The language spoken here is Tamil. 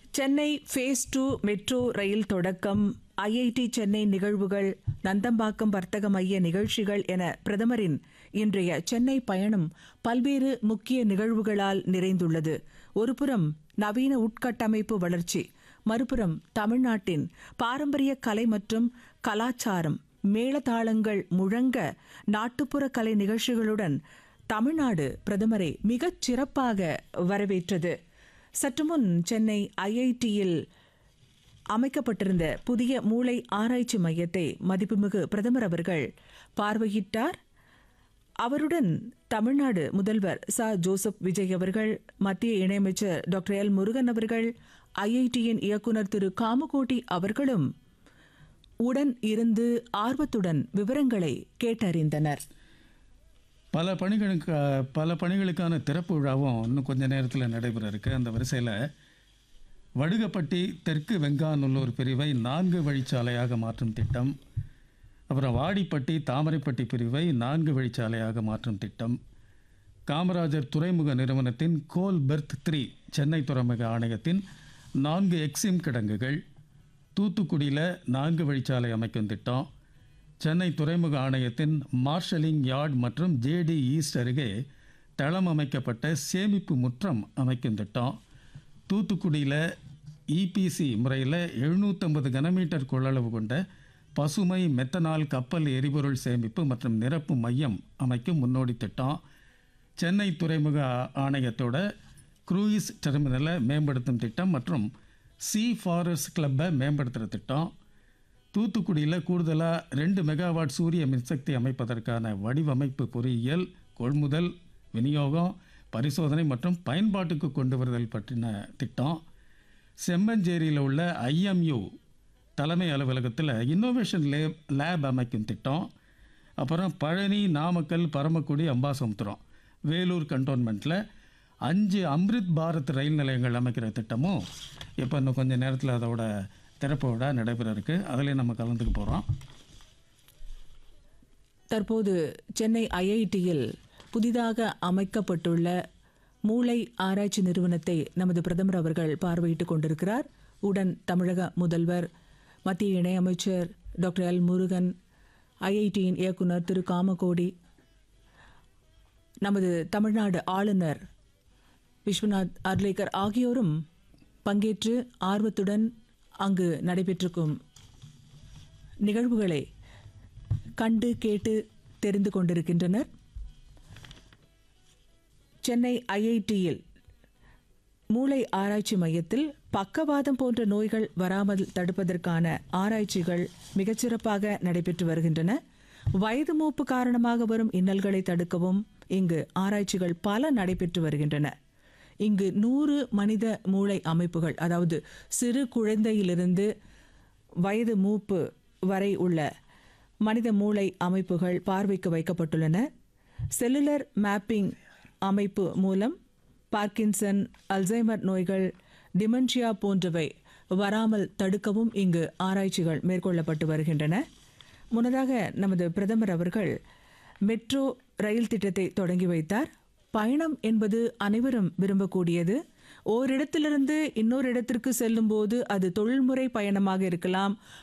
Chennai phase two metro rail தொடக்கம் ஐஐடி சென்னை நிகழ்வுகள் நந்தம்பாக்கம் வர்த்தக மைய நிகழ்ச்சிகள் என பிரதமரின் இன்றைய சென்னை பயணம் பல்வேறு முக்கிய நிகழ்வுகளால் நிறைந்துள்ளது ஒருபுறம் நவீன உட்கட்டமைப்பு வளர்ச்சி மறுபுறம் தமிழ்நாட்டின் பாரம்பரிய கலை மற்றும் கலாச்சாரம் மேளதாளங்கள் முழங்க நாட்டுப்புற கலை நிகழ்ச்சிகளுடன் தமிழ்நாடு பிரதமரை மிகச் சிறப்பாக வரவேற்றது சற்று முன் சென்னை ஐஐடியில் அமைக்கப்பட்டிருந்த புதிய மூளை ஆராய்ச்சி மையத்தை மதிப்புமிகு பிரதமர் அவர்கள் பார்வையிட்டார் அவருடன் தமிழ்நாடு முதல்வர் ச ஜோசப் விஜய் அவர்கள் மத்திய இணையமைச்சர் டாக்டர் எல் முருகன் அவர்கள் ஐஐடியின் இயக்குனர் திரு காமகோட்டி அவர்களும் உடன் இருந்து ஆர்வத்துடன் விவரங்களை கேட்டறிந்தனர் பல பணிகளுக்கு பல பணிகளுக்கான திறப்பு விழாவும் இன்னும் கொஞ்ச நேரத்தில் நடைபெற இருக்கு அந்த வரிசையில் வடுகப்பட்டி தெற்கு வெங்காநல்லூர் பிரிவை நான்கு வழிச்சாலையாக மாற்றும் திட்டம் அப்புறம் வாடிப்பட்டி தாமரைப்பட்டி பிரிவை நான்கு வழிச்சாலையாக மாற்றும் திட்டம் காமராஜர் துறைமுக நிறுவனத்தின் கோல் பெர்த் த்ரீ சென்னை துறைமுக ஆணையத்தின் நான்கு எக்ஸிம் கிடங்குகள் தூத்துக்குடியில் நான்கு வழிச்சாலை அமைக்கும் திட்டம் சென்னை துறைமுக ஆணையத்தின் மார்ஷலிங் யார்ட் மற்றும் ஜேடி ஈஸ்ட் அருகே தளம் அமைக்கப்பட்ட சேமிப்பு முற்றம் அமைக்கும் திட்டம் தூத்துக்குடியில் இபிசி முறையில் எழுநூற்றம்பது கனமீட்டர் கொள்ளளவு கொண்ட பசுமை மெத்தனால் கப்பல் எரிபொருள் சேமிப்பு மற்றும் நிரப்பு மையம் அமைக்கும் முன்னோடி திட்டம் சென்னை துறைமுக ஆணையத்தோட க்ரூயிஸ் டெர்மினலை மேம்படுத்தும் திட்டம் மற்றும் சி ஃபாரஸ்ட் கிளப்பை மேம்படுத்துகிற திட்டம் தூத்துக்குடியில் கூடுதலாக ரெண்டு மெகாவாட் சூரிய மின்சக்தி அமைப்பதற்கான வடிவமைப்பு பொறியியல் கொள்முதல் விநியோகம் பரிசோதனை மற்றும் பயன்பாட்டுக்கு கொண்டு வருதல் பற்றின திட்டம் செம்மஞ்சேரியில் உள்ள ஐஎம்யூ தலைமை அலுவலகத்தில் இன்னோவேஷன் லேப் லேப் அமைக்கும் திட்டம் அப்புறம் பழனி நாமக்கல் பரமக்குடி அம்பாசமுத்திரம் வேலூர் கண்டோன்மெண்ட்டில் அஞ்சு அம்ரித் பாரத் ரயில் நிலையங்கள் அமைக்கிற திட்டமும் இப்போ இன்னும் கொஞ்சம் நேரத்தில் அதோட திறப்பு விழா நடைபெற இருக்கு அதில் நம்ம கலந்துக்க போகிறோம் தற்போது சென்னை ஐஐடியில் புதிதாக அமைக்கப்பட்டுள்ள மூளை ஆராய்ச்சி நிறுவனத்தை நமது பிரதமர் அவர்கள் பார்வையிட்டுக் கொண்டிருக்கிறார் உடன் தமிழக முதல்வர் மத்திய இணையமைச்சர் டாக்டர் எல் முருகன் ஐஐடியின் இயக்குனர் திரு காமகோடி நமது தமிழ்நாடு ஆளுநர் விஸ்வநாத் அர்லேக்கர் ஆகியோரும் பங்கேற்று ஆர்வத்துடன் அங்கு நடைபெற்றிருக்கும் நிகழ்வுகளை கண்டு கேட்டு தெரிந்து கொண்டிருக்கின்றனர் சென்னை ஐஐடியில் மூளை ஆராய்ச்சி மையத்தில் பக்கவாதம் போன்ற நோய்கள் வராமல் தடுப்பதற்கான ஆராய்ச்சிகள் மிகச்சிறப்பாக நடைபெற்று வருகின்றன வயது மூப்பு காரணமாக வரும் இன்னல்களை தடுக்கவும் இங்கு ஆராய்ச்சிகள் பல நடைபெற்று வருகின்றன இங்கு நூறு மனித மூளை அமைப்புகள் அதாவது சிறு குழந்தையிலிருந்து வயது மூப்பு வரை உள்ள மனித மூளை அமைப்புகள் பார்வைக்கு வைக்கப்பட்டுள்ளன செல்லுலர் மேப்பிங் அமைப்பு மூலம் பார்க்கின்சன் அல்சைமர் நோய்கள் டிமென்ஷியா போன்றவை வராமல் தடுக்கவும் இங்கு ஆராய்ச்சிகள் மேற்கொள்ளப்பட்டு வருகின்றன முன்னதாக நமது பிரதமர் அவர்கள் மெட்ரோ ரயில் திட்டத்தை தொடங்கி வைத்தார் பயணம் என்பது அனைவரும் விரும்பக்கூடியது ஓரிடத்திலிருந்து இன்னொரு இடத்திற்கு செல்லும்போது அது தொழில்முறை பயணமாக இருக்கலாம்